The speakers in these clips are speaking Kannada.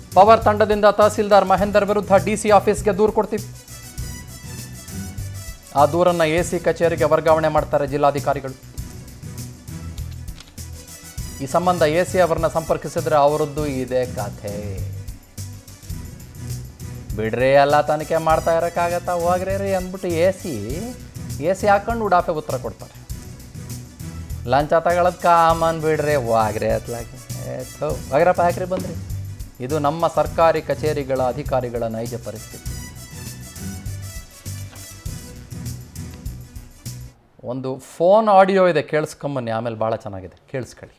ಪವರ್ ತಂಡದಿಂದ ತಹಸೀಲ್ದಾರ್ ಮಹೇಂದರ್ ವಿರುದ್ಧ ಡಿಸಿ ಆಫೀಸ್ಗೆ ದೂರು ಕೊಡ್ತೀವಿ ಆ ದೂರನ್ನು ಎ ಸಿ ಕಚೇರಿಗೆ ವರ್ಗಾವಣೆ ಮಾಡ್ತಾರೆ ಜಿಲ್ಲಾಧಿಕಾರಿಗಳು ಈ ಸಂಬಂಧ ಎ ಸಿ ಅವರನ್ನ ಸಂಪರ್ಕಿಸಿದ್ರೆ ಅವರದ್ದು ಇದೆ ಕಥೆ ಬಿಡ್ರಿ ಎಲ್ಲ ತನಿಖೆ ಮಾಡ್ತಾ ಇರೋಕ್ಕಾಗತ್ತಾ ಹೋಗ್ರಿ ರೀ ಅಂದ್ಬಿಟ್ಟು ಎ ಸಿ ಎ ಸಿ ಹಾಕೊಂಡು ಉಡಾಫೆ ಉತ್ತರ ಕೊಡ್ತಾರೆ ಲಂಚ ತಗೊಳದ್ ಕಾಮನ್ ಬಿಡ್ರಿ ಹೋಗ್ರಿ ಅತ್ಲಾಗಿ ಥೋ ಹೋಗ್ರಪ್ಪ ಹಾಕ್ರಿ ಬಂದ್ರಿ ಇದು ನಮ್ಮ ಸರ್ಕಾರಿ ಕಚೇರಿಗಳ ಅಧಿಕಾರಿಗಳ ನೈಜ ಪರಿಸ್ಥಿತಿ ಒಂದು ಫೋನ್ ಆಡಿಯೋ ಇದೆ ಕೇಳಿಸ್ಕೊಂಬನ್ನಿ ಆಮೇಲೆ ಭಾಳ ಚೆನ್ನಾಗಿದೆ ಕೇಳಿಸ್ಕೊಳ್ಳಿ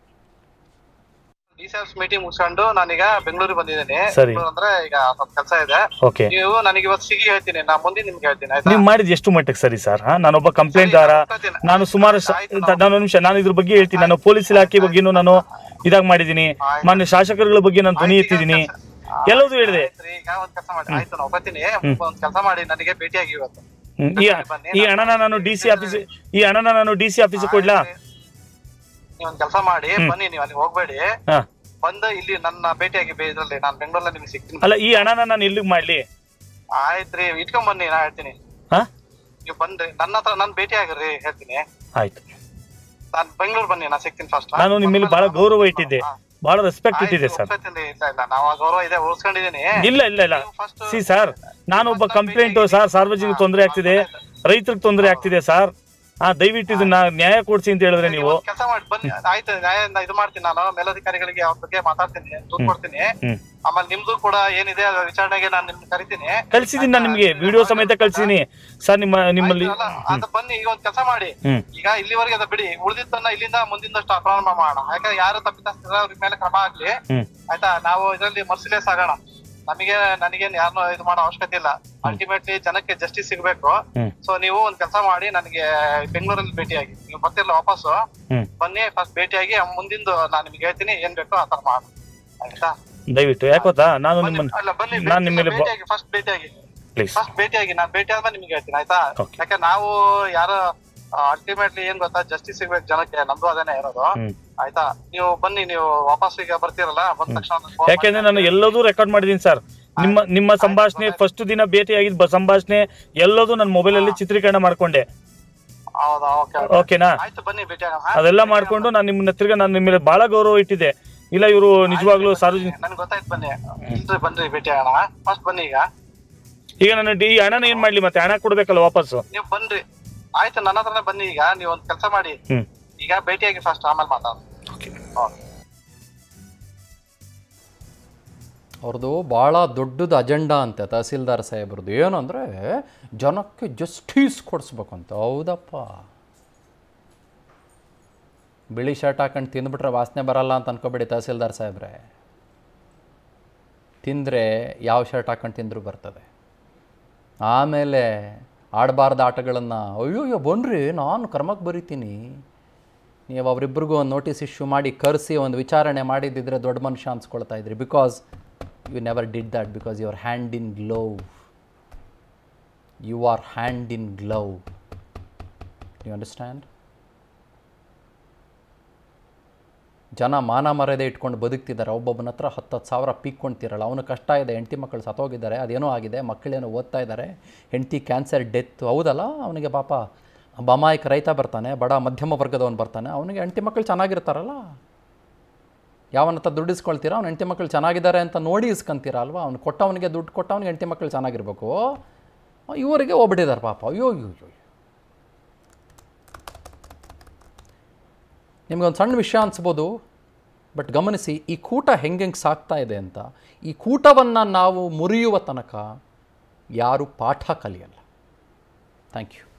ಡಿಸಿಎಫ್ ಮೀಟಿಂಗ್ ಮುಗಿಸ್ಕೊಂಡು ನಾನೀಗ ಬೆಂಗಳೂರಿಗೆ ಬಂದಿದ್ದೀನಿ ಸರಿ. ಬೆಂಗಳೂರು ಅಂದ್ರೆ ಈಗ ಸ್ವಲ್ಪ ಕೆಲಸ ಇದೆ ಓಕೆ ನೀವು ನನಗೆ ಇವತ್ತು ಸಿಗಿ ಹೇಳ್ತೀನಿ ನಾ ಮುಂದೆ ನಿಮ್ಗೆ ಹೇಳ್ತೀನಿ ಆಯ್ತಾ ನೀವು ಮಾಡಿದ ಎಷ್ಟು ಮಟ್ಟಕ್ಕೆ ಸರಿ ಸರ್ ಹಾ ನಾನೊಬ್ಬ ಕಂಪ್ಲೇಂಟ್ ದಾರ ನಾನು ಸುಮಾರು ಶ- ನಾನು ಒಂದು ನಿಮಿಷ ನಾನು ಇದ್ರ ಬಗ್ಗೆ ಹೇಳ್ತೀನಿ ನಾನು ಪೊಲೀಸ್ ಇಲಾಖೆ ಬಗ್ಗೆನೂ ನಾನು ಇದಾಗಿ ಮಾಡಿದ್ದೀನಿ ಮಾನ್ಯ ಶಾಸಕರುಗಳ ಬಗ್ಗೆ ನಾನು ಧ್ವನಿ ಎತ್ತಿದ್ದೀನಿ ಎಲ್ಲದೂ ಹೇಳಿದೆ ಆಯ್ತು ರೀ, ಈಗ ಒಂದ್ ಕೆಲಸ ಮಾಡಿ ಆಯ್ತು ನಾವು ಬರ್ತೀನಿ ಒಂದ್ ಕೆಲಸ ಮಾಡಿ ನನಗೆ ಭೇಟಿಯಾಗಿ ಇವತ್ತು ಹ್ಮ್. ಈ ಈ ಹಣನ ನಾನು ಡಿ ಸಿ ಆಫೀಸ್ ಈ ಹಣನ ನಾನು ಡಿ ಸಿ ಆಫೀಸ್ ಕೊಡ್ಲಾ ನೀವು ಒಂದ್ ಕೆಲಸ ಮಾಡಿ ಬನ್ನಿ ನೀವು ಅಲ್ಲಿ ಹೋಗ್ಬೇಡಿ ಹಾ ಬಂದು ಇಲ್ಲಿ ನನ್ನ ಭೇಟಿಯಾಗಿ ಬೇ- ಇದ್ರಲ್ಲಿ ನಾನು ಬೆಂಗಳೂರಲ್ಲಿ ನಿಮ್ಗೆ ಸಿಗ್ತೀನಿ ಅಲ್ಲ ಈ ಹಣನ ನಾನು ಎಲ್ಲಿಗೆ ಮಾಡ್ಲಿ ಆಯ್ತ್ರಿ ಇಟ್ಕೊಂಡ್ ಬನ್ನಿ ನಾ ಹೇಳ್ತೀನಿ ಹಾ ನೀವು ಬಂದ್ರಿ ನನ್ನ ಹತ್ರ ನನ್ ಭೇಟಿ ಆಗಿರ್ರಿ ಹೇಳ್ತೀನಿ ಆಯ್ತು ನಾನ್ ಬೆಂಗಳೂರು ಬನ್ನಿ ನಾ ಸಿಗ್ತೀನಿ ಫಸ್ಟ್ ನಾನು ನಿಮ್ಮ ಮೇಲೆ ಬಹಳ ಗೌರವ ಇಟ್ಟಿದ್ದೆ ಬಹಳ ರೆಸ್ಪೆಕ್ಟ್ ಇಟ್ಟಿದೆ ಸರ್ ಇಲ್ಲ ಇಲ್ಲ ನಾವು ಆ ಗೌರವ ಇದೆ ಉಳಿಸ್ಕೊಂಡಿದೀನಿ ಇಲ್ಲ ಇಲ್ಲ ಇಲ್ಲ ಫಸ್ಟ್ ಸಿ ಸರ್ ನಾನೊಬ್ಬ ಕಂಪ್ಲೇಂಟ್ ಸರ್ ಸಾರ್ವಜನಿಕ ತೊಂದರೆ ಆಗ್ತಿದೆ ರೈತರಿಗೆ ತೊಂದರೆ ಆಗ್ತಿದೆ ಸರ್ ಹಾ ದಯವಿಟ್ಟು ಇದನ್ನ ನ್ಯಾಯ ಕೊಡ್ಸಿ ಅಂತ ಹೇಳಿದ್ರೆ ನೀವು ಕೆಲಸ ಮಾಡಿ ಬನ್ನಿ ಆಯ್ತು ನ್ಯಾಯ ಇದು ಮಾಡ್ತೀನಿ ನಾನು ಮೇಲಧಿಕಾರಿಗಳಿಗೆ ಅವ್ರ ಬಗ್ಗೆ ಮಾತಾಡ್ತೀನಿ ದೂರ್ ಕೊಡ್ತೀನಿ ಹ್ಮ್ ಆಮೇಲೆ ನಿಮ್ದು ಕೂಡ ಏನಿದೆ ಅದ್ರ ವಿಚಾರಣೆಗೆ ನಾನು ನಿಮ್ಗೆ ಕರಿತೀನಿ ಕಳ್ಸಿದೀನಿ ನಾನು ನಿಮ್ಗೆ ವಿಡಿಯೋ ಸಮೇತ ಕಳ್ಸಿದೀನಿ ಸರ್ ನಿಮ್ಮ ನಿಮ್ಮಲ್ಲಿ ಅಲ್ಲ, ಅದು ಬನ್ನಿ ಈಗ ಒಂದ್ ಕೆಲಸ ಮಾಡಿ ಹ್ಮ್ ಈಗ ಇಲ್ಲಿವರೆಗೆ ಅದ ಬಿಡಿ ಉಳಿದಿದ್ದನ್ನ ಇಲ್ಲಿಂದ ಮುಂದಿನಷ್ಟು ಪ್ರಾರಂಭ ಮಾಡೋಣ ಯಾಕಂದ್ರೆ ಯಾರು ತಪ್ಪಿತಸ್ಥರ ಅವ್ರ ಮೇಲೆ ಕ್ರಮ ಆಗ್ಲಿ ಹ್ಮ್ ಆಯ್ತಾ ನಾವು ಇದರಲ್ಲಿ ಮರ್ಸಿಲೆಸ್ ಆಗೋಣ ನಮಗೆ ನನಗೇನ್ ಯಾರನ್ನೂ ಇದು ಮಾಡೋ ಅವಶ್ಯಕತೆ ಇಲ್ಲ ಅಲ್ಟಿಮೇಟ್ಲಿ ಜನಕ್ಕೆ ಜಸ್ಟಿಸ್ ಸಿಗ್ಬೇಕು ಹ್ಮ್ ಸೊ ನೀವು ಒಂದ್ ಕೆಲಸ ಮಾಡಿ ನನಗೆ ಬೆಂಗಳೂರಲ್ಲಿ ಭೇಟಿಯಾಗಿ ನೀವು ಬರ್ತಿರಲ್ಲ ವಾಪಸ್ಸು ಹ್ಮ್ ಬನ್ನಿ ಫಸ್ಟ್ ಭೇಟಿಯಾಗಿ ಮುಂದಿಂದು ನಾನು ನಿಮ್ಗೆ ಹೇಳ್ತೀನಿ ಏನ್ ಬೇಕೋ ಆ ತರ ಮಾಡಿ ಆಯ್ತಾ ದಯವಿಟ್ಟು ಯಾಕೆ ಗೊತ್ತಾ ನಾನು ಬನ್ನಿ, ನಿಮ್ಮನ್ನ ಅಲ್ಲ ಬನ್ನಿ ನಾನ್ ನಿಮ್ಮ ಮೇಲೆ ಬ- ಭೇಟಿಯಾಗಿ ಫಸ್ಟ್ ಭೇಟಿಯಾಗಿ ಪ್ಲೀಸ್ ಫಸ್ಟ್ ಭೇಟಿಯಾಗಿ ನಾನು ಭೇಟಿ ಆದ್ಮೇಲೆ ನಿಮ್ಗೆ ಹೇಳ್ತೀನಿ ಆಯ್ತಾ Okay. ಯಾಕೆ ನಾವು ಯಾರು ಅಲ್ಟಿಮೇಟ್ಲಿ ಏನ್ ಗೊತ್ತಾ ಜಸ್ಟಿಸ್ ಸಿಗ್ಬೇಕು ಜನಕ್ಕೆ ನಮ್ದು ಅದೇನೆ ಇರೋದು ಹ್ಮ್ ಆಯ್ತಾ ನೀವು ಬನ್ನಿ ನೀವು ವಾಪಸ್ ಈಗ ಬರ್ತೀರಲ್ಲ ಬಂದ ತಕ್ಷಣ ಒಂದ್ phone ಯಾಕೆಂದ್ರೆ ನಾನು ಎಲ್ಲದೂ ರೆಕಾರ್ಡ್ ಮಾಡಿದೀನಿ ಸರ್ ನಿಮ್ಮ ನಿಮ್ಮ ಸಂಭಾಷಣೆ ಫಸ್ಟ್ ದಿನ ಭೇಟಿ ಆಗಿದ್ದ ಸಂಭಾಷಣೆ ಎಲ್ಲದೂ ನನ್ನ ಮೊಬೈಲ್ ಅಲ್ಲಿ ಚಿತ್ರೀಕರಣ ಮಾಡ್ಕೊಂಡೆ ಹೌದಾ ಓಕೆ ಓಕೆನಾ ಆಯ್ತು ಬನ್ನಿ ಭೇಟಿ ಆಗೋಣ. ಅದೆಲ್ಲ ಮಾಡ್ಕೊಂಡು ನಾನು ನಿಮ್ಮನ್ನ ತಿರ್ಗಾ ನಾನು ನಿಮ್ಮ ಮೇಲೆ ಬಹಳ ಗೌರವ ಇಟ್ಟಿದ್ದೆ ಇಲ್ಲ ಇವರು ನಿಜವಾಗ್ಲೂ ಸಾರ್ವಜನಿಕ ನನ್ಗೆ ಗೊತ್ತಾಯ್ತು ಬನ್ನಿ ಇಲ್ರಿ ಬನ್ರಿ ಭೇಟಿ ಆಗೋಣ ಫಸ್ಟ್ ಬನ್ನಿ ಈಗ ಈಗ ನಾನು ಡಿ ಹಣನ ಏನ್ ಮಾಡ್ಲಿ ಮತ್ತೆ ಹಣ ಕೊಡ್ಬೇಕಲ್ಲ ವಾಪಸ್ಸು ನೀವು ಬನ್ರಿ ಆಯ್ತು ನನ್ನ ಹತ್ರನೇ ಬನ್ನಿ ಈಗ ನೀವು ಒಂದ್ ಕೆಲಸ ಮಾಡಿ ಹ್ಮ್ ಈಗ ಭೇಟಿಯಾಗಿ ಫಸ್ಟ್ ಆಮೇಲೆ ಮಾತಾಡ ಅವ್ರದ್ದು ಭಾಳ ದೊಡ್ಡದು ಅಜೆಂಡಾ ಅಂತೆ ತಹಸೀಲ್ದಾರ್ ಸಾಹೇಬ್ರದ್ದು ಏನು ಅಂದರೆ ಜನಕ್ಕೆ ಜಸ್ಟಿಸ್ ಕೊಡಿಸ್ಬೇಕು ಅಂತ ಹೌದಪ್ಪ ಬಿಳಿ ಶರ್ಟ್ ಹಾಕೊಂಡು ತಿಂದ್ಬಿಟ್ರೆ ವಾಸನೆ ಬರಲ್ಲ ಅಂತ ಅನ್ಕೋಬೇಡಿ ತಹಸೀಲ್ದಾರ್ ಸಾಹೇಬ್ರೆ ತಿಂದರೆ ಯಾವ ಶರ್ಟ್ ಹಾಕೊಂಡು ತಿಂದರೂ ಬರ್ತದೆ ಆಮೇಲೆ ಆಡಬಾರ್ದ ಆಟಗಳನ್ನು ಅಯ್ಯೋ ಅಯ್ಯೋ ಬನ್ರಿ ನಾನು ಕ್ರಮಕ್ಕೆ ಬರಿತೀನಿ ನೀವು ಅವರಿಬ್ಬರಿಗೂ ಒಂದು ನೋಟಿಸ್ ಇಶ್ಯೂ ಮಾಡಿ ಕರೆಸಿ ಒಂದು ವಿಚಾರಣೆ ಮಾಡಿದ್ದಿದ್ರೆ ದೊಡ್ಡ ಮನುಷ್ಯ ಅನ್ಸ್ಕೊಳ್ತಾ ಇದ್ರಿ because you never did that because your hand in glove you are hand in glove you understand ಜನ ಮಾನ ಮರ್ಯಾದೆ ಇಟ್ಕೊಂಡು ಬದುಕ್ತಿದ್ದಾರೆ ಒಬ್ಬೊಬ್ಬನ ಹತ್ರ ಹತ್ತು ಹತ್ತು ಸಾವಿರ ಪೀಕ್ಕೊಂತಿರಲ್ಲ ಅವನು ಕಷ್ಟ ಇದೆ ಹೆಂಡತಿ ಮಕ್ಕಳು ಸತ್ತೋಗಿದ್ದಾರೆ ಅದೇನೋ ಆಗಿದೆ ಮಕ್ಕಳೇನೋ ಓದ್ತಾ ಇದ್ದಾರೆ ಹೆಂಡತಿ ಕ್ಯಾನ್ಸರ್ ಡೆತ್ ಹೌದಲ್ಲ ಅವನಿಗೆ ಪಾಪ ಬಮಾಯಿಕ ರೈತ ಬರ್ತಾನೆ ಬಡ ಮಧ್ಯಮ ವರ್ಗದವನು ಬರ್ತಾನೆ ಅವನಿಗೆ ಹೆಂಡತಿ ಮಕ್ಕಳು ಚೆನ್ನಾಗಿರ್ತಾರಲ್ಲ ಯಾವನ ಹತ್ರ ದುಡ್ಡು ಇಸ್ಕೊಳ್ತೀರಾ ಅವ್ನ ಹೆಂಡತಿ ಮಕ್ಕಳು ಚೆನ್ನಾಗಿದ್ದಾರೆ ಅಂತ ನೋಡಿ ಇಸ್ಕೊಂತೀರ ಅಲ್ವಾ ಅವ್ನು ಕೊಟ್ಟವನಿಗೆ ದುಡ್ಡು ಕೊಟ್ಟವನಿಗೆ ಹೆಂಡತಿ ಮಕ್ಕಳು ಚೆನ್ನಾಗಿರ್ಬೇಕು ಇವರಿಗೆ ಹೋಗ್ಬಿಟ್ಟಿದ್ದಾರೆ ಪಾಪ ಅಯ್ಯೋ ಅಯ್ಯೋ ಅಯ್ಯೋ ನಿಮಗೊಂದು ಸಣ್ಣ ವಿಷಯ ಅನಿಸ್ಬೋದು ಬಟ್ ಗಮನಿಸಿ ಈ ಕೂಟ ಹೆಂಗೆಂಗೆ ಸಾಗ್ತಾ ಇದೆ ಅಂತ ಈ ಕೂಟವನ್ನು ನಾವು ಮುರಿಯುವ ತನಕ ಯಾರು ಪಾಠ ಕಲಿಯಲ್ಲ ಥ್ಯಾಂಕ್ ಯು